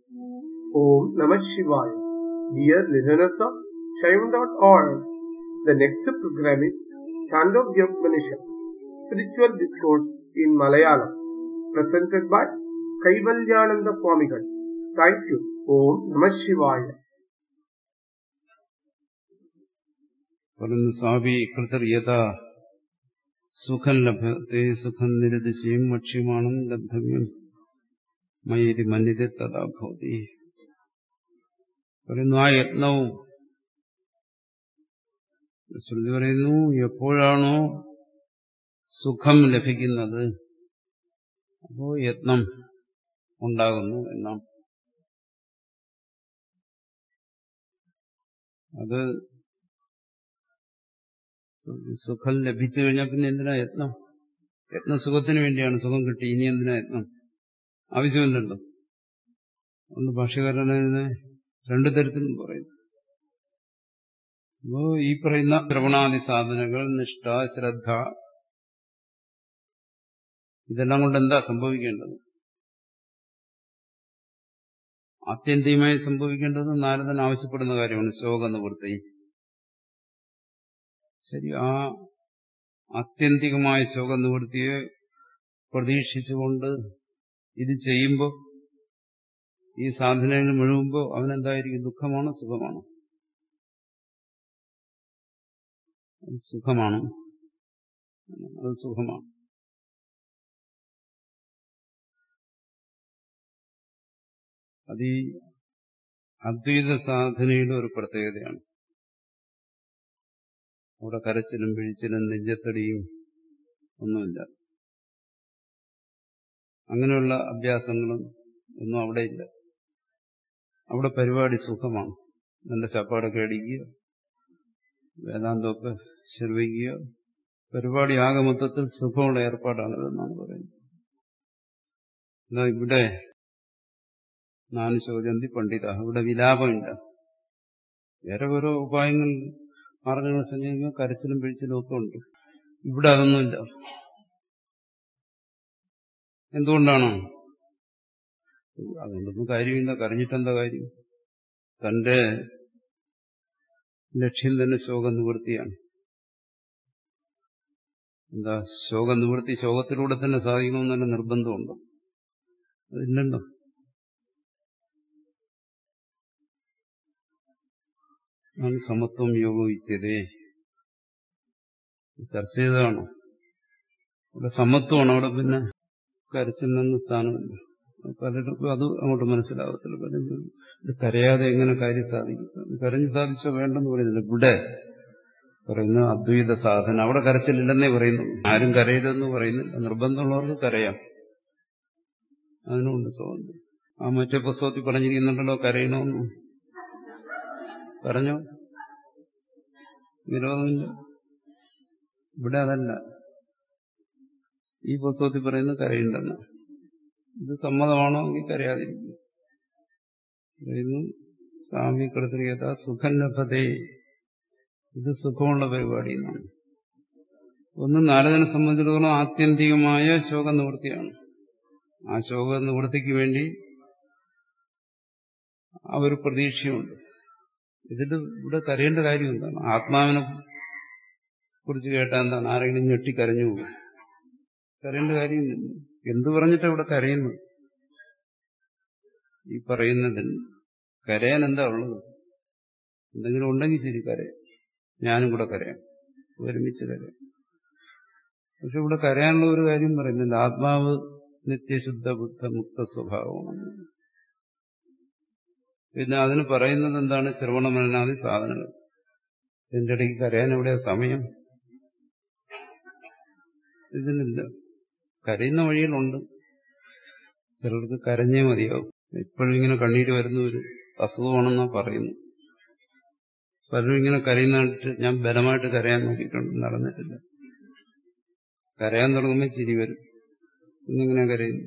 Om Namah Shivaya. Dear listeners of Shaivan.org, the next program is Chandogya Upanishad, Spiritual Discourse in Malayalam, presented by Kaivalyananda Swamigal. Thank you. Om Namah Shivaya. പറയുന്നു സ്വാമി കൃതർ യഥാ സുഖം ലഭത്തെ സുഖം നിരതിശയും മക്ഷ്യമാണം ലബ്ധവ്യം മയരി മന്യത തഥാ ഭവതി പറയുന്നു ആ യത്നവും ശ്രുതി പറയുന്നു എപ്പോഴാണോ സുഖം ലഭിക്കുന്നത് അപ്പോ യത്നം ഉണ്ടാകുന്നു എന്നാണ് അത് സുഖം ലഭിച്ചു കഴിഞ്ഞാൽ പിന്നെ എന്തിനാ യത്നം യത്നം സുഖത്തിന് വേണ്ടിയാണ് സുഖം കിട്ടി ഇനി എന്തിനാ യത്നം ആവശ്യമില്ലല്ലോ ഒന്ന് ഭാഷകാരനെ രണ്ടു തരത്തിലും പറയുന്നു അപ്പോ ഈ പറയുന്ന ശ്രവണാദി സാധനങ്ങൾ നിഷ്ഠ ശ്രദ്ധ ഇതെല്ലാം കൊണ്ട് എന്താ സംഭവിക്കേണ്ടത് ആത്യന്തികമായി സംഭവിക്കേണ്ടത് നാരദൻ ആവശ്യപ്പെടുന്ന കാര്യമാണ് ശോക നിവൃത്തി ശരി ആ ആത്യന്തികമായ ശോക നിവൃത്തിയെ പ്രതീക്ഷിച്ചുകൊണ്ട് ഇത് ചെയ്യുമ്പോൾ ഈ സാധനങ്ങൾ മുഴുകുമ്പോൾ അവനെന്തായിരിക്കും ദുഃഖമാണോ സുഖമാണോ അത് സുഖമാണ് അത് സുഖമാണ് അത് ഈ അദ്വൈത സാധനയുടെ ഒരു പ്രത്യേകതയാണ് അവിടെ കരച്ചിലും പിഴിച്ചിലും നെഞ്ചത്തടിയും ഒന്നുമില്ല അങ്ങനെയുള്ള അഭ്യാസങ്ങളും ഒന്നും അവിടെ ഇല്ല അവിടെ പരിപാടി സുഖമാണ് നല്ല ചപ്പാടൊക്കെ അടിക്കുക വേദാന്തമൊക്കെ ശ്രവിക്കുക പരിപാടി ആകെ മൊത്തത്തിൽ സുഖമുള്ള ഏർപ്പാടാണിതെന്നാണ് പറയുന്നത് എന്നാ ഇവിടെ നാല് ചോദ്യന്തി പണ്ഡിത ഇവിടെ വിലാപമില്ല വേറെ ഓരോ ഉപായങ്ങൾ മാർഗങ്ങൾ സഞ്ചരിക്കുമ്പോൾ കരച്ചിലും പിഴിച്ചിലും ഒക്കെ ഉണ്ട് ഇവിടെ അതൊന്നുമില്ല എന്തുകൊണ്ടാണ് അതുകൊണ്ടൊന്നും കാര്യമില്ല കരഞ്ഞിട്ടെന്താ കാര്യം തന്റെ ലക്ഷ്യം തന്നെ ശോക നിവൃത്തിയാണ് എന്താ ശോക നിവൃത്തി ശോകത്തിലൂടെ തന്നെ സാധിക്കണമെന്ന് തന്നെ നിർബന്ധമുണ്ടോ അതില്ലല്ലോ ആണ് സമത്വം യോഗവിച്ചതേ ചർച്ച ചെയ്തതാണോ അവിടെ സമത്വമാണ് അവിടെ പിന്നെ കരച്ചിൽ നിന്ന് സ്ഥാനമില്ല പലർക്കും അത് അങ്ങോട്ട് മനസ്സിലാവത്തില്ല പലരും ഇത് കരയാതെ എങ്ങനെ കാര്യം സാധിക്കും കരഞ്ഞ് സാധിച്ചോ വേണ്ടെന്ന് പറയുന്നില്ല ഇവിടെ പറയുന്ന അദ്വൈത സാധന അവിടെ കരച്ചിലില്ലെന്നേ പറയുന്നു ആരും കരയരുതെന്ന് പറയുന്നില്ല നിർബന്ധമുള്ളവർക്ക് കരയാം അതിനുണ്ട് സ്വാതന്ത്ര്യം ആ മറ്റേ പുസ്തകത്തിൽ പറഞ്ഞിരിക്കുന്നുണ്ടല്ലോ കരയണമെന്ന് പറഞ്ഞോ വിരോധമില്ല ഇവിടെ അതല്ല ഈ പുസ്തകത്തിൽ പറയുന്നത് കരയുണ്ടെന്ന് ഇത് സമ്മതമാണോ എങ്കിൽ കരയാതിരിക്കും പറയുന്നു സ്വാമി കൃത്രിയത സുഖം ലഭതേ ഇത് സുഖമുള്ള പരിപാടി എന്നാണ് ഒന്ന് നാരദനെ സംബന്ധിച്ചിടത്തോളം ആത്യന്തികമായ ശോക നിവൃത്തിയാണ് ആ ശോക നിവൃത്തിക്ക് വേണ്ടി ആ ഒരു പ്രതീക്ഷയുണ്ട് ഇതിൽ ഇവിടെ കരയേണ്ട കാര്യം എന്താണ് ആത്മാവിനെ കുറിച്ച് കേട്ടാൽ എന്താണ് ആരെങ്കിലും ഞെട്ടി കരഞ്ഞു പോകും കരയേണ്ട കാര്യം എന്തു പറഞ്ഞിട്ട് ഇവിടെ കരയുന്നു ഈ പറയുന്നതിൽ കരയാൻ എന്താ ഉള്ളത് എന്തെങ്കിലും ഉണ്ടെങ്കിൽ ശരി കരയാം ഞാനും കൂടെ കരയാം ഒരുമിച്ച് കരയാം പക്ഷെ ഇവിടെ കരയാനുള്ള ഒരു കാര്യം പറയുന്നില്ല ആത്മാവ് നിത്യശുദ്ധ ബുദ്ധ മുക്ത സ്വഭാവമാണ് പിന്നെ അതിന് പറയുന്നത് എന്താണ് ശ്രവണമനനാദി സാധനങ്ങൾ ഇതിന്റെ ഇടയ്ക്ക് കരയാൻ എവിടെ സമയം ഇതിനില്ല കരയുന്ന വഴികളുണ്ട് ചിലർക്ക് കരഞ്ഞേ മതിയാവും ഇപ്പോഴും ഇങ്ങനെ കണ്ണീര് വരുന്ന ഒരു അസുഖമാണെന്നാ പറയുന്നു പലരും ഇങ്ങനെ കരയുന്നിട്ട് ഞാൻ ബലമായിട്ട് കരയാൻ നോക്കിയിട്ടുണ്ട് നടന്നിട്ടില്ല കരയാൻ തുടങ്ങുമ്പോൾ ചിരി വരും ഇന്നിങ്ങനെ കരയുന്നു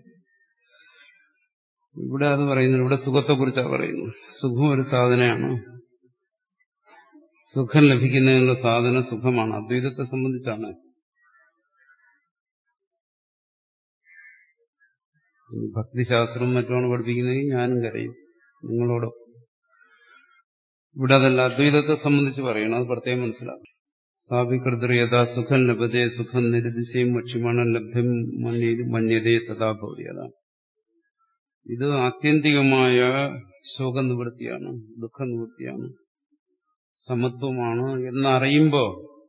ഇവിടെ അത് പറയുന്നു ഇവിടെ സുഖത്തെക്കുറിച്ചാണ് പറയുന്നു സുഖം ഒരു സാധനയാണ് സുഖം ലഭിക്കുന്നതിനുള്ള സാധനം സുഖമാണ് അദ്വൈതത്തെ സംബന്ധിച്ചാണ് ഭക്തിശാസ്ത്രവും മറ്റുമാണ് പഠിപ്പിക്കുന്നതെങ്കിൽ ഞാനും കരയും നിങ്ങളോട് ഇവിടെ അതല്ല അദ്വൈതത്തെ സംബന്ധിച്ച് പറയണം അത് പ്രത്യേകം മനസ്സിലാക്കും സ്ഥാപികൃതർ യഥാ സുഖം ലഭതേ സുഖം നിരതിശയും ഭക്ഷ്യമാണ് ലഭ്യം മന്യതേ തഥാ ഭവതി അതാണ് ഇത് ആത്യന്തികമായ ശോകനിവൃത്തിയാണ് ദുഃഖനിവൃത്തിയാണ് സമത്വമാണ് എന്നറിയുമ്പോൾ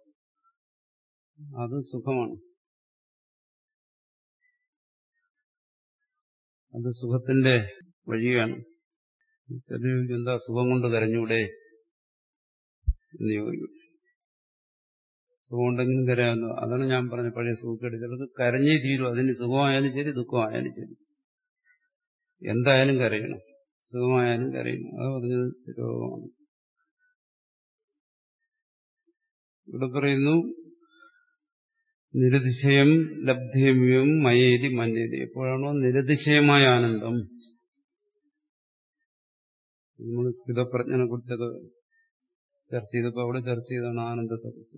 അത് സുഖമാണ് അത് സുഖത്തിന്റെ വഴിയാണ് ചില എന്താ സുഖം കൊണ്ട് കരഞ്ഞൂടെ എന്ന് ചോദിക്കും സുഖമുണ്ടെങ്കിലും കരയാമല്ലോ അതാണ് ഞാൻ പറഞ്ഞ പഴയ സുഖക്കേട് ചിലർക്ക് കരഞ്ഞേ തീരും അതിന് സുഖമായാലും ശരി ദുഃഖമായാലും ശരി എന്തായാലും കരയണം സുഖമായാലും കരയണം അത് പറഞ്ഞത് രോഗമാണ് ഇവിടെ പറയുന്നു നിരതിശയം ലബ്ധേമ്യം മയേതി മന്യതി എപ്പോഴാണോ നിരതിശയമായ ആനന്ദം നമ്മൾ സ്ഥിതപ്രജ്ഞനെ കുറിച്ചൊക്കെ ചർച്ച ചെയ്തപ്പോൾ അവിടെ ചർച്ച ചെയ്താണ് ആനന്ദത്തെ കുറിച്ച്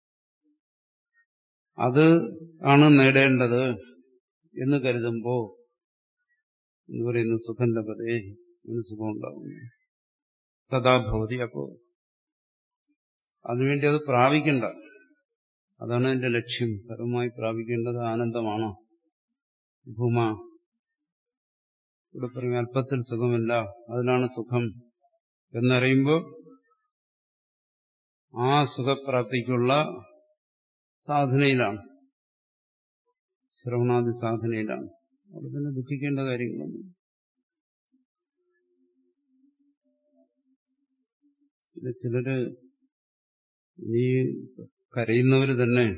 അത് ആണ് നേടേണ്ടത് എന്ന് കരുതുമ്പോ എന്ന് പറയുന്ന സുഖം ലഭതേ എന്ന് സുഖം ഉണ്ടാകുന്നു തഥാഭവതി അപ്പോ അതിനുവേണ്ടി അത് പ്രാപിക്കണ്ട അതാണ് എന്റെ ലക്ഷ്യം പരമായി പ്രാപിക്കേണ്ടത് ആനന്ദമാണോ ഭൂമ ഇവിടെ പറയും അല്പത്തിൽ സുഖമില്ല അതിലാണ് സുഖം എന്നറിയുമ്പോൾ ആ സുഖപ്രാപ്തിക്കുള്ള സാധനയിലാണ് ശ്രവണാദി സാധനയിലാണ് അവിടെ തന്നെ ദുഃഖിക്കേണ്ട കാര്യങ്ങളൊന്നും ചിലര് ഈ കരയുന്നവര് തന്നെ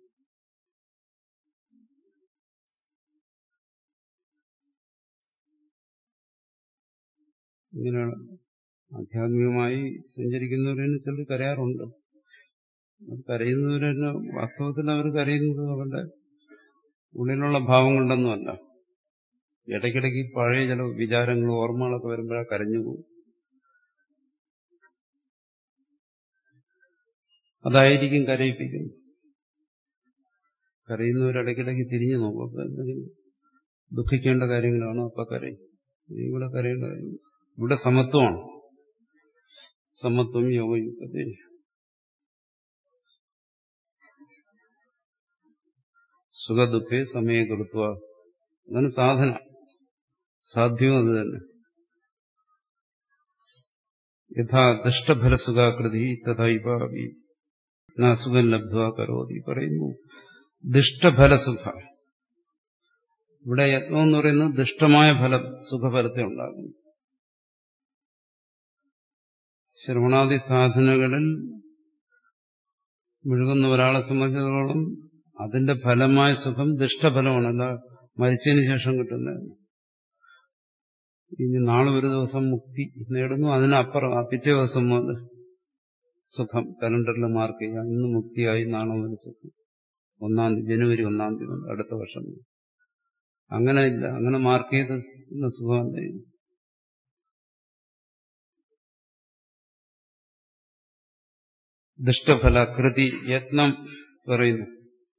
ഇങ്ങനെ ആധ്യാത്മികമായി സഞ്ചരിക്കുന്നവരെന്ന് ചിലർ കരയാറുണ്ട് കരയുന്നവരെന്നെ വാസ്തവത്തിൽ അവർ കരയുന്നത് അവരുടെ ഉള്ളിലുള്ള ഭാവം കൊണ്ടൊന്നുമല്ല ഇടയ്ക്കിടയ്ക്ക് പഴയ ചില വിചാരങ്ങളും ഓർമ്മകളൊക്കെ വരുമ്പോഴാ കരഞ്ഞു പോകും അതായിരിക്കും കരയിപ്പിക്കുന്നത് കരയുന്നവരിടയ്ക്കിടയ്ക്ക് തിരിഞ്ഞു നോക്കും അപ്പൊ എന്തെങ്കിലും ദുഃഖിക്കേണ്ട കാര്യങ്ങളാണോ അപ്പൊ കരയും ഇവിടെ കരയേണ്ട കാര്യം ഇവിടെ സമത്വമാണ് സമത്വം യോഗയുക്തത സുഖദുഃഖേ സമയകൃത്വ അതാണ് സാധന സാധ്യവും അത് തന്നെ യഥാ ദുഷ്ടഫലസുഖാകൃതി തഥൈവാവി നാസുഖം ലബ്ധ കരോതി പറയുന്നു ദുഷ്ടഫലസുഖ ഇവിടെ യത്നം എന്ന് പറയുന്നത് ദുഷ്ടമായ ഫലം സുഖഫലത്തെ ഉണ്ടാകുന്നു ശ്രവണാദി സാധനകളിൽ മുഴുകുന്ന ഒരാളെ സംബന്ധിച്ചിടത്തോളം അതിന്റെ ഫലമായ സുഖം ദുഷ്ടഫലമാണ് അല്ല മരിച്ചതിന് ശേഷം കിട്ടുന്നത് ഇനി നാളെ ഒരു ദിവസം മുക്തി നേടുന്നു അതിനപ്പുറം ആ പിറ്റേ ദിവസം മുതൽ സുഖം കലണ്ടറിൽ മാർക്ക് ചെയ്യാം ഇന്ന് മുക്തിയായി നാളെ മുതൽ സുഖം ഒന്നാം തീയതി ജനുവരി ഒന്നാം തീയതി മുതൽ അടുത്ത വർഷം അങ്ങനെ ഇല്ല അങ്ങനെ മാർക്ക് ചെയ്ത് ഇന്ന് സുഖമല്ല ദുഷ്ടഫല കൃതി യത്നം പറയുന്നു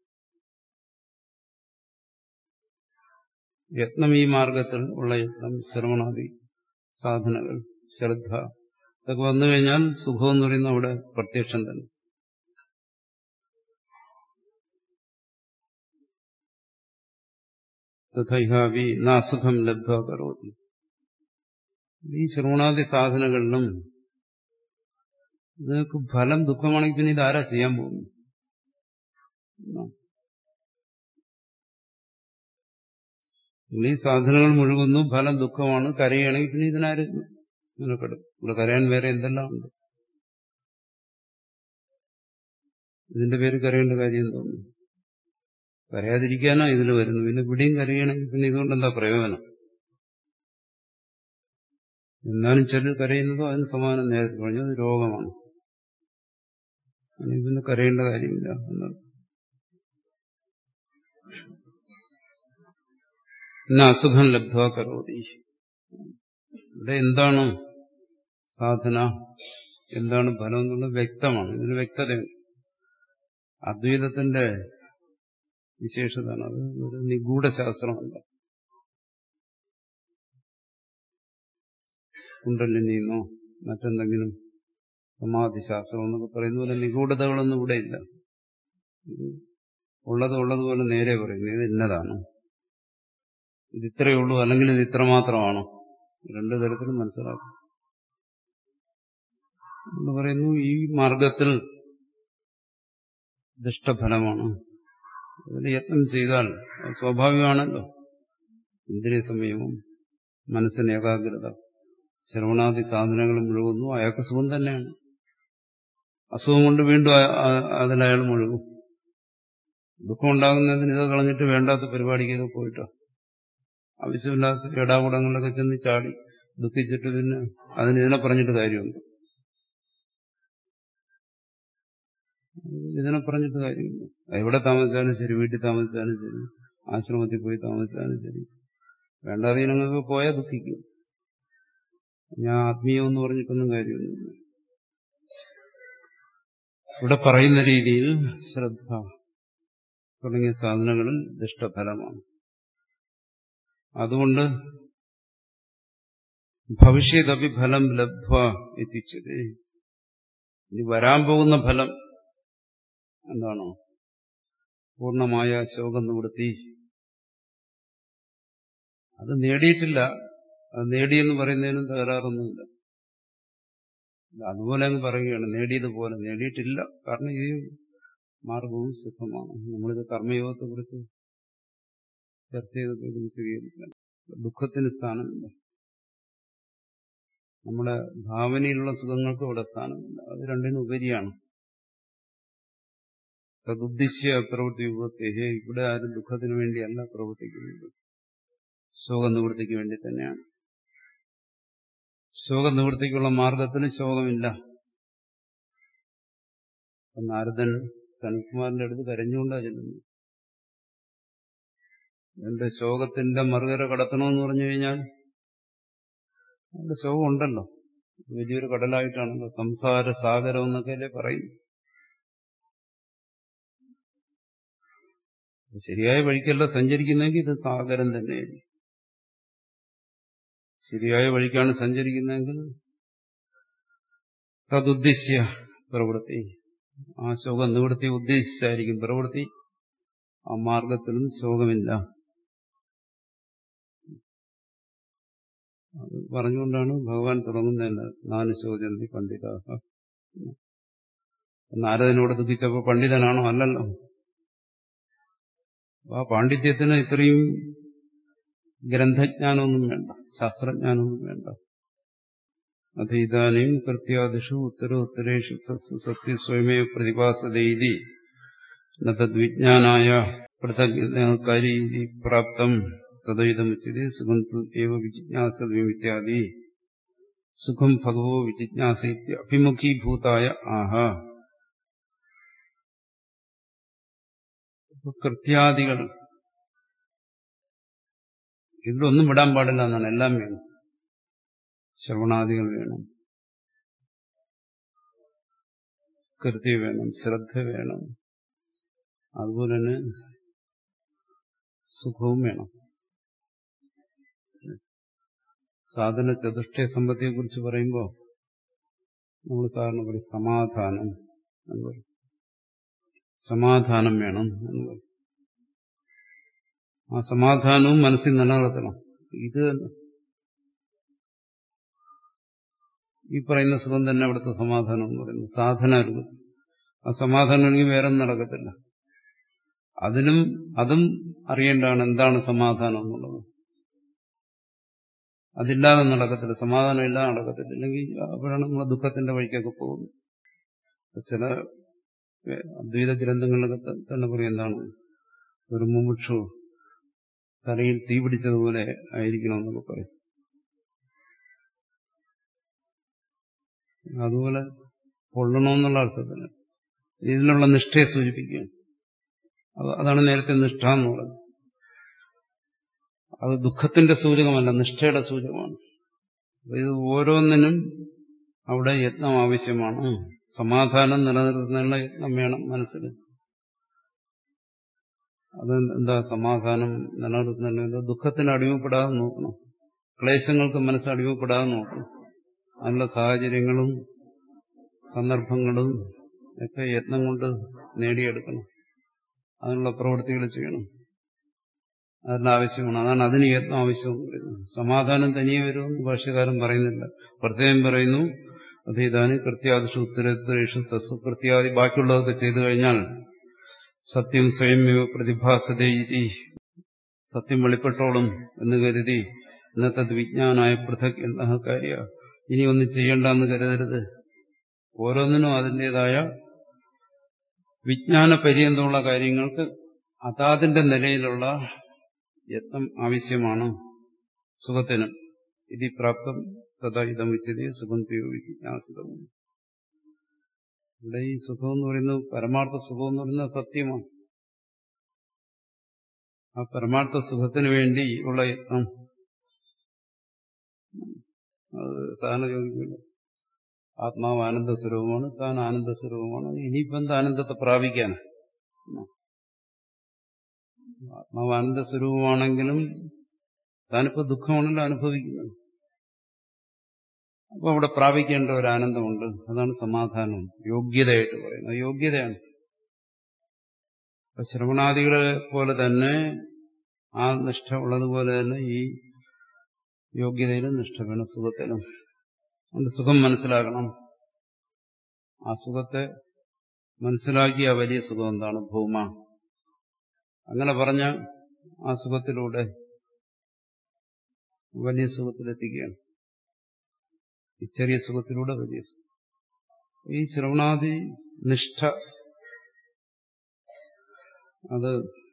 യത്നം ഈ മാർഗത്തിൽ ഉള്ള യത്നം ശ്രവണാദി സാധനകൾ ശ്രദ്ധ ഇതൊക്കെ വന്നു കഴിഞ്ഞാൽ സുഖം എന്ന് പറയുന്നത് അവിടെ പ്രത്യക്ഷം തന്നെ തഥൈഹാവി നാസുഖം ലബ്ധ കരോതി ഈ ശ്രവണാദി സാധനങ്ങളിലും നിങ്ങൾക്ക് ഫലം ദുഃഖമാണെങ്കിൽ പിന്നെ ഇതാരാ ചെയ്യാൻ പോകുന്നു ഈ സാധനങ്ങൾ മുഴുകുന്നു ഫലം ദുഃഖമാണ് കരയുകയാണെങ്കിൽ പിന്നെ ഇതിനാര് നിലപ്പെടും ഇവിടെ കരയാൻ വേറെ എന്തെല്ലാം ഉണ്ട് ഇതിന്റെ പേര് കരയേണ്ട കാര്യം തോന്നുന്നു കരയാതിരിക്കാനാ ഇതിൽ വരുന്നു പിന്നെ ഇവിടെയും കരയണമെങ്കിൽ പിന്നെ ഇതുകൊണ്ട് എന്താ പ്രയോജനം എന്നാലും ചിലർ കരയുന്നതോ അതിന് സമാനം നേരത്തെ പറഞ്ഞു അത് രോഗമാണ് പിന്നെ കരയേണ്ട കാര്യമില്ല എന്നാണ് ഇന്ന് അസുഖം ലബ്ധ കരോതി ഇവിടെ എന്താണ് സാധന എന്താണ് ഫലം എന്നുള്ളത് വ്യക്തമാണ് ഇതിന് വ്യക്തതയുണ്ട് അദ്വൈതത്തിന്റെ വിശേഷതാണ് അത് ഒരു നിഗൂഢ ശാസ്ത്രമല്ല കുണ്ടലിനിന്നോ മറ്റെന്തെങ്കിലും സമാധിശാസ്ത്രം എന്നൊക്കെ പറയുന്ന പോലെ നിഗൂഢതകളൊന്നും ഇവിടെ ഇല്ല ഉള്ളത് ഉള്ളതുപോലെ നേരെ പറയുന്നു ഇത് ഇന്നതാണ് ഇത് ഇത്രയേ ഉള്ളൂ അല്ലെങ്കിൽ ഇത് ഇത്ര മാത്രമാണോ രണ്ടു തരത്തിലും മനസ്സിലാക്കും എന്ന് പറയുന്നു ഈ മാർഗത്തിൽ ദുഷ്ടഫലമാണ് അതിൽ യത്നം ചെയ്താൽ അത് സ്വാഭാവികമാണല്ലോ ഇന്ദ്രിയ സംയമം മനസ്സിന് ഏകാഗ്രത ശ്രവണാദി സാധനങ്ങൾ മുഴുകുന്നു അയാൾക്ക് സുഖം തന്നെയാണ് അസുഖം കൊണ്ട് വീണ്ടും അതിൽ അയാൾ മുഴുകും ദുഃഖം ഉണ്ടാകുന്നതിന് ഇത് കളഞ്ഞിട്ട് വേണ്ടാത്ത പരിപാടിക്കൊക്കെ പോയിട്ടോ ആവശ്യമില്ലാത്ത ഇടാകൂടങ്ങളിലൊക്കെ ചെന്ന് ചാടി ദുഃഖിച്ചിട്ട് പിന്നെ അതിന് ഇതിനെ പറഞ്ഞിട്ട് കാര്യമുണ്ട് ഇതിനെ പറഞ്ഞിട്ട് കാര്യമില്ല എവിടെ താമസിച്ചാലും ശരി വീട്ടിൽ താമസിച്ചാലും ശരി ആശ്രമത്തിൽ പോയി താമസിച്ചാലും ശരി വേണ്ടാതെ ഇനങ്ങൾക്ക് പോയാൽ ദുഃഖിക്കും ഞാൻ ആത്മീയം എന്ന് പറഞ്ഞിട്ടൊന്നും കാര്യമൊന്നുമില്ല ഇവിടെ പറയുന്ന രീതിയിൽ ശ്രദ്ധ തുടങ്ങിയ സാധനങ്ങളിൽ ദുഷ്ടഫലമാണ് അതുകൊണ്ട് ഭവിഷ്യതപി ഫലം ലബ്ധ എത്തിച്ചത് ഇനി വരാൻ പോകുന്ന ഫലം എന്താണോ പൂർണ്ണമായ ശോകം നിവൃത്തി അത് നേടിയിട്ടില്ല അത് നേടിയെന്ന് പറയുന്നതിനും തകരാറൊന്നുമില്ല അതുപോലെ അങ്ങ് പറയുകയാണ് നേടിയതുപോലെ നേടിയിട്ടില്ല കാരണം ഈ മാർഗവും സുഖമാണ് നമ്മളിത് കർമ്മയോഗത്തെ കുറിച്ച് ചർച്ച ചെയ്തപ്പോൾ ഇത് വിശദീകരിച്ചാണ് ദുഃഖത്തിന് സ്ഥാനമില്ല നമ്മുടെ ഭാവനയിലുള്ള സുഖങ്ങൾക്ക് ഇവിടെ സ്ഥാനമില്ല അത് രണ്ടിനും ഉപരിയാണ് തദുദ്ദേശിയ പ്രവൃത്തി യുഗത്തേഹേ ഇവിടെ ആരും ദുഃഖത്തിന് വേണ്ടിയല്ല പ്രവർത്തിക്കുന്നത് ശോകനിവൃത്തിക്ക് വേണ്ടി തന്നെയാണ് ശോകനിവൃത്തിക്കുള്ള മാർഗത്തിന് ശോകമില്ല നാരദൻ സനത്കുമാറിന്റെ അടുത്ത് കരഞ്ഞുകൊണ്ടാ ചെല്ലുന്നു എന്റെ ശോകത്തിന്റെ മറുകര കടത്തണമെന്ന് പറഞ്ഞു കഴിഞ്ഞാൽ അവിടെ ശോകം ഉണ്ടല്ലോ വലിയൊരു കടലായിട്ടാണല്ലോ സംസാര സാഗരം എന്നൊക്കെ അല്ലേ പറയും ശരിയായ വഴിക്കല്ല സഞ്ചരിക്കുന്നെങ്കിൽ ഇത് സാഗരം തന്നെയായിരിക്കും ശരിയായ വഴിക്കാണ് സഞ്ചരിക്കുന്നതെങ്കിൽ തതുദ്ദേശിയ പ്രവൃത്തി ആ ശോകം നിവൃത്തി ഉദ്ദേശിച്ചായിരിക്കും പ്രവൃത്തി ആ മാർഗത്തിലും ശോകമില്ല അത് പറഞ്ഞുകൊണ്ടാണ് ഭഗവാൻ തുടങ്ങുന്നത് നാല് ശോചന്തി പണ്ഡിതാഹ നാരദനോട് ദുഃഖിച്ചപ്പോ പണ്ഡിതനാണോ അല്ലല്ലോ ആ പാണ്ഡിത്യത്തിന് ഇത്രയും ഗ്രന്ഥജ്ഞാനമൊന്നും വേണ്ട ശാസ്ത്രജ്ഞാനമൊന്നും വേണ്ട അത് ഇതാനും കൃത്യാദിഷു ഉത്തരോത്തരേഷു സത്സു സത്യ സ്വയമേ പ്രതിഭാസതീതി തദ്വിജ്ഞാനായ പൃഥക്കാരി പ്രാപ്തം തദ്വൈതമുച്ചത് സുഖം ഏവ വിജിജ്ഞാസദ്വിമിത്യാദി സുഖം ഭഗവോ വിജിജ്ഞാസ അഭിമുഖീഭൂതായ ആഹ കൃത്യാദികൾ ഇതിലൊന്നും വിടാൻ പാടില്ല എന്നാണ് എല്ലാം വേണം ശ്രവണാദികൾ വേണം കൃത്യ വേണം ശ്രദ്ധ വേണം അതുപോലെ തന്നെ സുഖവും വേണം സാധന ചതുഷ്ടയ സമ്പത്തിയെ കുറിച്ച് പറയുമ്പോൾ നമ്മൾ സാധാരണ പറയും സമാധാനം എന്ന് പറയും സമാധാനം വേണം എന്ന് പറയും ആ സമാധാനവും മനസ്സിൽ നിലനിർത്തണം ഇത് ഈ പറയുന്ന സുഖം തന്നെ അവിടുത്തെ സമാധാനം എന്ന് പറയുന്നത് സാധന രൂപത്തിൽ ആ സമാധാനം ഉണ്ടെങ്കിൽ വേറെ നടക്കത്തില്ല അതിനും അതും അറിയേണ്ടതാണ് എന്താണ് സമാധാനം എന്നുള്ളത് അതില്ലാതെ നടക്കത്തില്ല സമാധാനം ഇല്ലാതെ നടക്കത്തില്ല ഇല്ലെങ്കിൽ അപ്പോഴാണ് നമ്മൾ ദുഃഖത്തിന്റെ വഴിക്കൊക്കെ പോകുന്നത് ചില അദ്വൈത ഗ്രന്ഥങ്ങളിലൊക്കെ തന്നെ പറയും എന്താണ് ഒരു മുമുക്ഷു തലയിൽ തീ പിടിച്ചതുപോലെ ആയിരിക്കണമെന്നൊക്കെ പറയും അതുപോലെ പൊള്ളണമെന്നുള്ള അർത്ഥത്തിൽ ഇതിലുള്ള നിഷ്ഠയെ സൂചിപ്പിക്കുകയാണ് അതാണ് നേരത്തെ നിഷ്ഠ എന്ന് പറയുന്നത് അത് ദുഃഖത്തിന്റെ സൂചകമല്ല നിഷ്ഠയുടെ സൂചകമാണ് ഇത് ഓരോന്നിനും അവിടെ യത്നം ആവശ്യമാണ് സമാധാനം നിലനിർത്തുന്നതിനുള്ള യത്നം വേണം മനസ്സിൽ അത് എന്താ സമാധാനം നിലനിർത്തുന്നതിന് ദുഃഖത്തിന് അടിമപ്പെടാതെ നോക്കണം ക്ലേശങ്ങൾക്ക് മനസ്സ് അടിമപ്പെടാതെ നോക്കണം അതിനുള്ള സാഹചര്യങ്ങളും സന്ദർഭങ്ങളും ഒക്കെ യത്നം കൊണ്ട് നേടിയെടുക്കണം അതിനുള്ള പ്രവൃത്തികൾ ചെയ്യണം അതെല്ലാം ആവശ്യമാണ് അതാണ് അതിന് യത്നം ആവശ്യമെന്ന് പറയുന്നത് സമാധാനം തനിയെ വരുമെന്ന് ഭാഷ്യകാരൻ പറയുന്നില്ല പ്രത്യേകം പറയുന്നു അതേതാന് കൃത്യാദിഷു ഉത്തരോത്തരേഷു സസ്വകൃത്യാദി ബാക്കിയുള്ളതൊക്കെ ചെയ്തു കഴിഞ്ഞാൽ സത്യം സ്വയമേവ പ്രതിഭാസതേരി സത്യം വെളിപ്പെട്ടോളും എന്ന് കരുതി ഇന്നത്തെ വിജ്ഞാനായ പൃഥക് എന്ന കാര്യ ഇനി ഒന്നും ചെയ്യണ്ടെന്ന് കരുതരുത് ഓരോന്നിനും അതിൻ്റെതായ വിജ്ഞാന പര്യന്തമുള്ള കാര്യങ്ങൾക്ക് അതാതിന്റെ നിലയിലുള്ള യത്നം ആവശ്യമാണ് സുഖത്തിന് ഇതി പ്രാപ്തം തഥാ ഇതം വെച്ചത് സുഖം ജിജ്ഞാസിതവും ഇവിടെ ഈ സുഖം എന്ന് പറയുന്നത് പരമാർത്ഥ സുഖം എന്ന് പറയുന്നത് സത്യമാണ് ആ പരമാർത്ഥ സുഖത്തിന് വേണ്ടി ഉള്ള യത്നം അത് സാധാരണ ചോദിക്കില്ല ആത്മാവ് ആനന്ദ സ്വരൂപമാണ് താൻ ആനന്ദ സ്വരൂപമാണ് ഇനിയിപ്പം എന്താ ആനന്ദത്തെ പ്രാപിക്കാൻ ആത്മാവ് ആനന്ദ സ്വരൂപമാണെങ്കിലും താനിപ്പോ ദുഃഖമാണല്ലോ അനുഭവിക്കുന്നത് അപ്പൊ അവിടെ പ്രാപിക്കേണ്ട ഒരു ആനന്ദമുണ്ട് അതാണ് സമാധാനം യോഗ്യതയായിട്ട് പറയുന്നത് യോഗ്യതയാണ് അപ്പൊ ശ്രവണാദികളെ പോലെ തന്നെ ആ നിഷ്ഠ ഉള്ളതുപോലെ തന്നെ ഈ യോഗ്യതയിലും നിഷ്ഠ വേണം സുഖത്തിലും അതുകൊണ്ട് സുഖം മനസ്സിലാക്കണം ആ സുഖത്തെ മനസ്സിലാക്കിയ വലിയ സുഖം എന്താണ് ഭൂമ അങ്ങനെ പറഞ്ഞ ആ സുഖത്തിലൂടെ വലിയ സുഖത്തിലെത്തിക്കുകയാണ് ഈ ചെറിയ സുഖത്തിലൂടെ വലിയ സുഖം ഈ ശ്രവണാദി നിഷ്ഠ അത്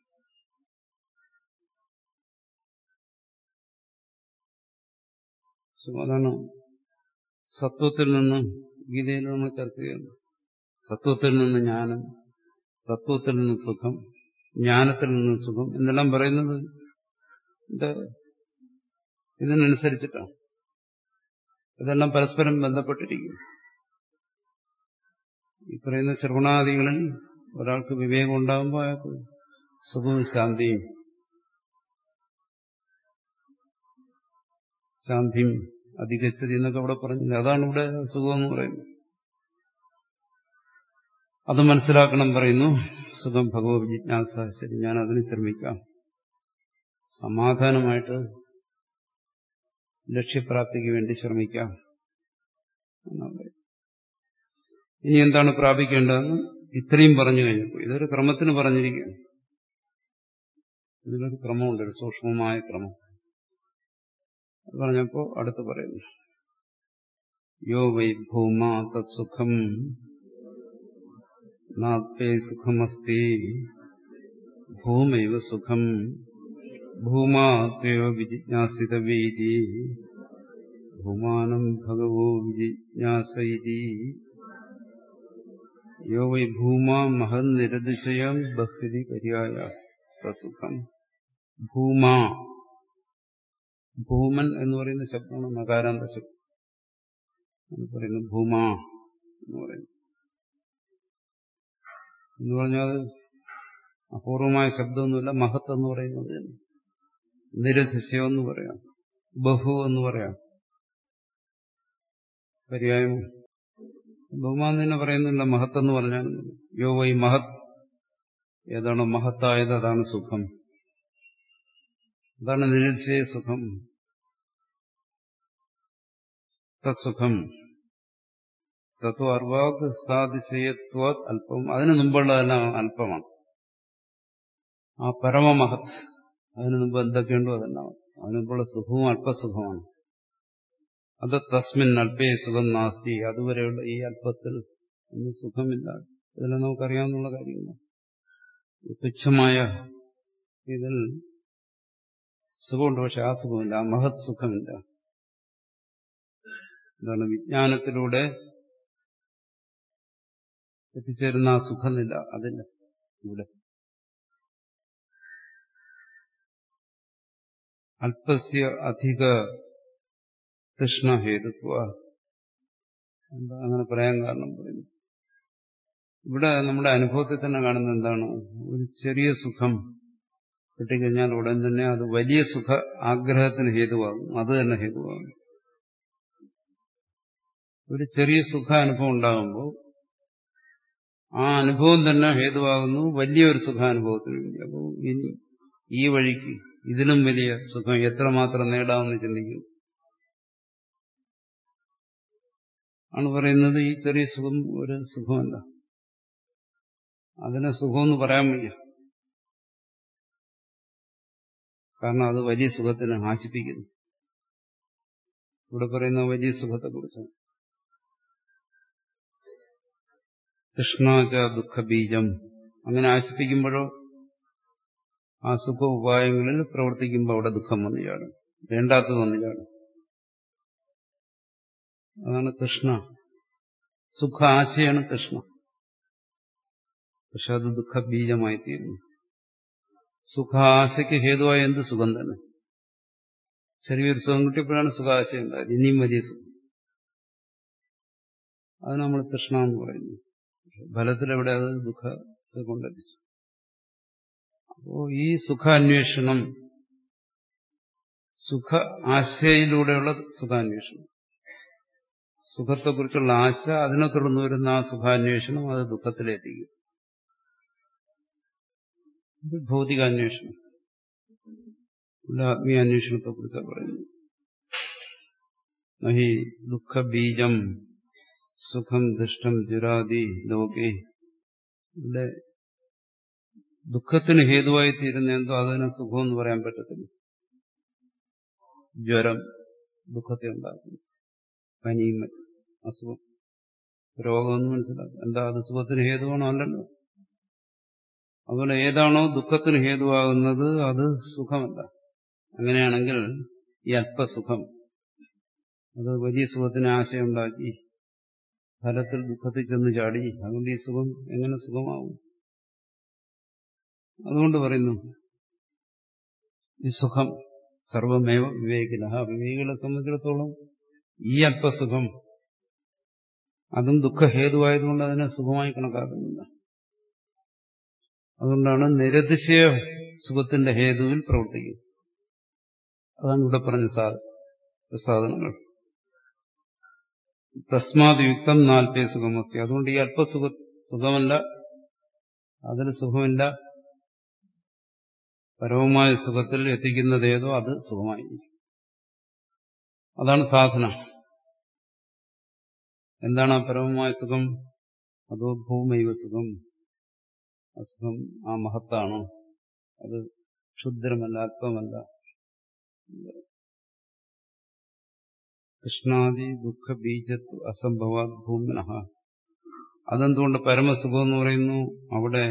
അതാണ് സത്വത്തിൽ നിന്ന് ഗീതയിൽ നമ്മൾ ചർച്ച ചെയ്യുന്നു സത്വത്തിൽ നിന്ന് ജ്ഞാനം സത്വത്തിൽ നിന്ന് സുഖം ജ്ഞാനത്തിൽ നിന്ന് സുഖം എന്നെല്ലാം പറയുന്നത് ഇതിനനുസരിച്ചിട്ടാണ് ഇതെല്ലാം പരസ്പരം ബന്ധപ്പെട്ടിരിക്കും ഈ പറയുന്ന ശ്രവണാദികളിൽ ഒരാൾക്ക് വിവേകം ഉണ്ടാകുമ്പോൾ അയാൾക്ക് സുഖവും ശാന്തിയും ശാന്തിയും അധികച്ചതി എന്നൊക്കെ അവിടെ പറഞ്ഞില്ല അതാണ് ഇവിടെ സുഖം എന്ന് പറയുന്നത് അത് മനസ്സിലാക്കണം പറയുന്നു സുഖം ഭഗവത് ജിജ്ഞാസ ശരി ഞാൻ അതിന് ശ്രമിക്കാം സമാധാനമായിട്ട് ലക്ഷ്യപ്രാപ്തിക്ക് വേണ്ടി ശ്രമിക്കാം ഇനി എന്താണ് പ്രാപിക്കേണ്ടതെന്ന് ഇത്രയും പറഞ്ഞു കഴിഞ്ഞപ്പോൾ ഇതൊരു ക്രമത്തിന് പറഞ്ഞിരിക്കുകയാണ് ഇതിലൊരു ക്രമമുണ്ട് ഒരു സൂക്ഷ്മമായ ക്രമം അത് പറഞ്ഞപ്പോ അടുത്ത് പറയുന്നു യോ വൈ ഭൂമ തത്സുഖം നാത്വേ സുഖമസ്തി ഭൂമൈവ സുഖം ഭൂമാത്വ വിജിജ്ഞാസിതവീതി ഭൂമാനം ഭഗവോ വിജിജ്ഞാസൈതി യോ വൈ ഭൂമ മഹൻ നിരതിശയം ബഹ്വിധി പര്യായ തസുഖം ഭൂമ ഭൂമൻ എന്ന് പറയുന്ന ശബ്ദമാണ് നകാരാന്ത ശബ്ദം എന്ന് പറയുന്നു ഭൂമ എന്ന് പറയുന്നു എന്ന് പറഞ്ഞാൽ അപൂർവമായ ശബ്ദമൊന്നുമില്ല മഹത്ത് എന്ന് പറയുന്നത് നിരധിശയം എന്ന് പറയാം ബഹു എന്ന് പറയാം പര്യായം ബഹുമാൻ തന്നെ പറയുന്നില്ല മഹത്ത് എന്ന് പറഞ്ഞാൽ യോ വൈ മഹത് ഏതാണോ മഹത്തായത് അതാണ് സുഖം അതാണ് നിരധിശയ സുഖം തത്സുഖം തത്വ അർവാഗ് സാതിശയത്വ അല്പം അതിനു മുമ്പുള്ളതെല്ലാം അല്പമാണ് ആ പരമമഹത് അതിനു മുമ്പ് എന്തൊക്കെയുണ്ടോ അതെല്ലാം അതിനു മുമ്പുള്ള സുഖവും അല്പസുഖമാണ് അത് തസ്മിൻ അല്പേ സുഖം നാസ്തി അതുവരെയുള്ള ഈ അല്പത്തിൽ ഒന്നും സുഖമില്ല ഇതെല്ലാം നമുക്കറിയാവുന്ന കാര്യങ്ങളാണ് തുച്ഛമായ ഇതിൽ സുഖമുണ്ട് പക്ഷെ ആ സുഖമില്ല ആ മഹത് സുഖമില്ല എന്താണ് വിജ്ഞാനത്തിലൂടെ എത്തിച്ചേരുന്ന ആ സുഖമില്ല അതില്ല ഇവിടെ അല്പസ്യ അധിക തൃഷ്ണഹേതുത്വ എന്താ അങ്ങനെ പറയാൻ കാരണം പറയുന്നു ഇവിടെ നമ്മുടെ അനുഭവത്തിൽ തന്നെ കാണുന്ന എന്താണ് ഒരു ചെറിയ സുഖം കിട്ടിക്കഴിഞ്ഞാൽ ഉടൻ തന്നെ അത് വലിയ സുഖ ആഗ്രഹത്തിന് ഹേതുവാകും അത് തന്നെ ഹേതുവാകും ഒരു ചെറിയ സുഖാനുഭവം ഉണ്ടാകുമ്പോൾ ആ അനുഭവം തന്നെ ഹേതുവാകുന്നു വലിയൊരു സുഖാനുഭവത്തിന് വേണ്ടി അപ്പോൾ ഇനി ഈ വഴിക്ക് ഇതിലും വലിയ സുഖം എത്രമാത്രം നേടാമെന്ന് ചിന്തിക്കുന്നു ആണ് പറയുന്നത് ഈ ചെറിയ സുഖം ഒരു സുഖമല്ല അതിനെ സുഖമെന്ന് പറയാൻ വയ്യ കാരണം അത് വലിയ സുഖത്തിന് ആശിപ്പിക്കുന്നു ഇവിടെ പറയുന്ന വലിയ സുഖത്തെക്കുറിച്ചാണ് കൃഷ്ണാച ദുഃഖബീജം അങ്ങനെ ആശിപ്പിക്കുമ്പോഴോ ആ സുഖ ഉപായങ്ങളിൽ പ്രവർത്തിക്കുമ്പോൾ അവിടെ ദുഃഖം വന്നു ചാടും വേണ്ടാത്തത് വന്നു ചാടും അതാണ് തൃഷ്ണ സുഖ ആശയാണ് തൃഷ്ണ പക്ഷെ അത് ദുഃഖബീജമായി തീരുന്നു സുഖാശയ്ക്ക് ഹേതുവായ എന്ത് സുഖം തന്നെ ചെറിയൊരു സുഖം കിട്ടിയപ്പോഴാണ് സുഖാശയം ഉണ്ടായത് ഇനിയും വലിയ സുഖം അത് നമ്മൾ തൃഷ്ണ എന്ന് പറയുന്നു ഫലത്തിലെവിടെ അത് ദുഃഖത്തെ കൊണ്ടെത്തിച്ചു അപ്പോ ഈ സുഖാന്വേഷണം സുഖ ആശയിലൂടെയുള്ള സുഖാന്വേഷണം സുഖത്തെക്കുറിച്ചുള്ള ആശ അതിനെ തുടർന്ന് വരുന്ന ആ സുഖാന്വേഷണം അത് ദുഃഖത്തിലെത്തിക്കും ഇത് ഭൗതികാന്വേഷണം ഇവിടെ ആത്മീയാന്വേഷണത്തെ കുറിച്ചാണ് പറയുന്നത് നഹി ദുഃഖബീജം സുഖം ദുഷ്ടം ജുരാതി ലോകെ ഇവിടെ ദുഃഖത്തിന് ഹേതുവായി തീരുന്ന എന്തോ അതിനെ സുഖം എന്ന് പറയാൻ പറ്റത്തില്ല ജ്വരം ദുഃഖത്തെ ഉണ്ടാക്കുന്നു പനിയും അസുഖം രോഗമെന്ന് മനസ്സിലാക്കും എന്താ അത് സുഖത്തിന് ഹേതുവാണോ അല്ലല്ലോ അതുപോലെ ഏതാണോ ദുഃഖത്തിന് ഹേതുവാകുന്നത് അത് സുഖമല്ല അങ്ങനെയാണെങ്കിൽ ഈ അല്പസുഖം അത് വലിയ സുഖത്തിന് ആശയമുണ്ടാക്കി ഫലത്തിൽ ദുഃഖത്തിൽ ചെന്ന് ചാടി അതുകൊണ്ട് ഈ സുഖം എങ്ങനെ സുഖമാവും അതുകൊണ്ട് പറയുന്നു ഈ സുഖം സർവമേവ വിവേകിന വിവേകികളെ സംബന്ധിച്ചിടത്തോളം ഈ അല്പസുഖം അതും ദുഃഖഹേതുവായതുകൊണ്ട് അതിനെ സുഖമായി കണക്കാക്കുന്നില്ല അതുകൊണ്ടാണ് നിരതിശയ സുഖത്തിന്റെ ഹേതുവിൽ പ്രവർത്തിക്കുന്നത് അതാണ് ഇവിടെ പറഞ്ഞ സാധനങ്ങൾ തസ്മാത് യുക്തം നാൽപ്പേ സുഖമസ്തി അതുകൊണ്ട് ഈ അല്പസുഖ സുഖമല്ല അതിന് സുഖമില്ല പരമമായ സുഖത്തിൽ എത്തിക്കുന്നത് ഏതോ അത് സുഖമായി അതാണ് സാധന എന്താണ് ആ പരമമായ സുഖം അതോ ഭൂമൈവ സുഖം അസുഖം ആ മഹത്താണോ അത് ക്ഷുദ്രമല്ല അല്പമല്ല കൃഷ്ണാദി ദുഃഖ ബീജത്വ അസംഭവ ഭൂമിന അതെന്തുകൊണ്ട് പരമസുഖം എന്ന് പറയുന്നു അവിടെ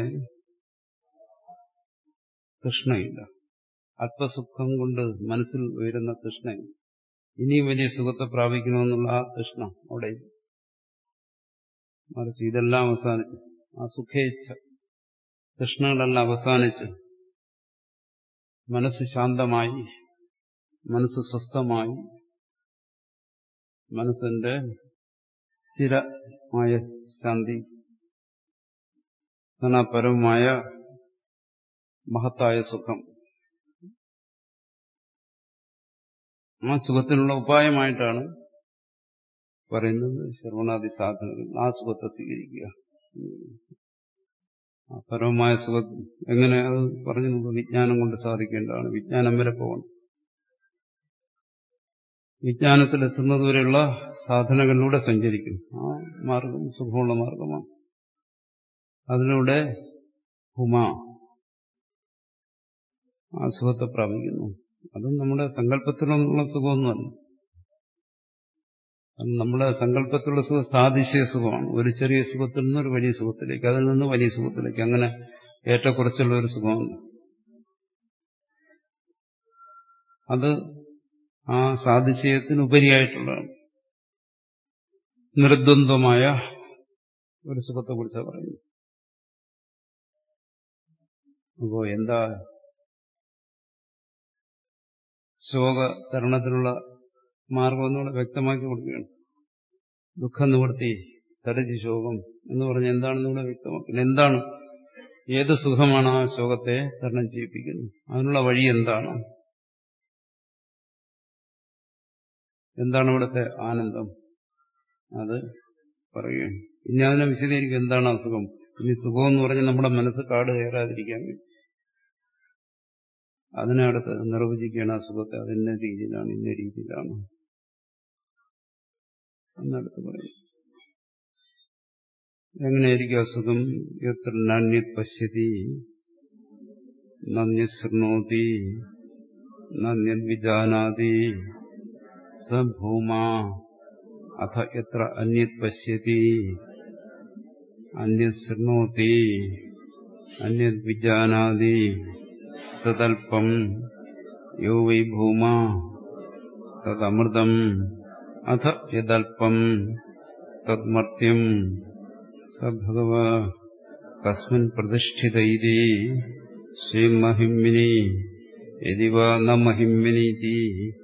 തൃഷ്ണയില്ല അല്പസുഖം കൊണ്ട് മനസ്സിൽ ഉയരുന്ന തൃഷ്ണയില്ല ഇനിയും വലിയ സുഖത്തെ പ്രാപിക്കണമെന്നുള്ള ആ തൃഷ്ണ അവിടെ മറിച്ച് ഇതെല്ലാം അവസാനിച്ചു ആ സുഖേച്ഛ തൃഷ്ണകളെല്ലാം അവസാനിച്ച് മനസ്സ് ശാന്തമായി മനസ്സ് സ്വസ്ഥമായി മനസ്സിന്റെ സ്ഥിരമായ ശാന്തി പരമമായ മഹത്തായ സുഖം ആ സുഖത്തിനുള്ള ഉപായമായിട്ടാണ് പറയുന്നത് ശ്രവണാദി സാധനങ്ങൾ ആ സുഖത്തെ സ്വീകരിക്കുക ആ പരമമായ സുഖം എങ്ങനെ അത് പറഞ്ഞു നമുക്ക് വിജ്ഞാനം കൊണ്ട് സാധിക്കേണ്ടതാണ് വിജ്ഞാനം വരെ പോകണം വിജ്ഞാനത്തിലെത്തുന്നതുവരെയുള്ള സാധനങ്ങളിലൂടെ സഞ്ചരിക്കും ആ മാർഗം സുഖമുള്ള മാർഗമാണ് അതിലൂടെ ഹുമ ആ സുഖത്തെ പ്രാപിക്കുന്നു അതും നമ്മുടെ സങ്കല്പത്തിലുള്ള സുഖമൊന്നുമല്ല നമ്മുടെ സങ്കല്പത്തിലുള്ള സുഖം സാധിശ്യ സുഖമാണ് ഒരു ചെറിയ സുഖത്തിൽ നിന്ന് ഒരു വലിയ സുഖത്തിലേക്ക് അതിൽ നിന്ന് വലിയ സുഖത്തിലേക്ക് അങ്ങനെ ഏറ്റക്കുറച്ചുള്ള ഒരു സുഖമാണ് അത് ആ സാധിശ്യത്തിന് ഉപരിയായിട്ടുള്ളതാണ് നിർദ്വന്ദ്വമായ ഒരു സുഖത്തെക്കുറിച്ചാണ് പറയുന്നത് അപ്പോ എന്താ ശോക തരണത്തിലുള്ള മാർഗം ഒന്നുകൂടെ വ്യക്തമാക്കി കൊടുക്കുകയാണ് ദുഃഖ നിവൃത്തി തരജി ശോകം എന്ന് പറഞ്ഞ എന്താണെന്ന് കൂടെ വ്യക്തമാക്കുന്നു എന്താണ് ഏത് സുഖമാണ് ആ ശോകത്തെ തരണം ചെയ്യിപ്പിക്കുന്നത് അതിനുള്ള വഴി എന്താണ് എന്താണ് ഇവിടുത്തെ ആനന്ദം അത് പറയുകയാണ് ഇനി അതിനെ വിശദീകരിക്കും എന്താണ് അസുഖം ഇനി സുഖം എന്ന് പറഞ്ഞാൽ നമ്മുടെ മനസ്സ് കാട് കയറാതിരിക്കാൻ വേണ്ടി അതിനെ അടുത്ത് നിർവചിക്കുകയാണ് അസുഖത്തെ അതിന്റെ രീതിയിലാണ് ഇന്ന രീതിയിലാണ് എന്നടുത്ത് പറയും എങ്ങനെയായിരിക്കും അസുഖം എത്ര നാണ്യത് പശ്യതി നന്യത് ശൃണോതി നന്യത് വിജാനാതി സ ഭൂമ അഥ എത്ര അന്യത് പശ്യതി അന്യത് ശൃണോതി അന്യത് വിജാനാതി തദൽപം യോ വൈ ഭൂമ തദമൃതം അഥ യദൽപം തദ്മർത്യം സ ഭഗവ കസ്മിൻ പ്രതിഷ്ഠിത ഇതി ശ്രീമഹിമ്മിനി യതി വാ ന മഹിമ്മിനീതി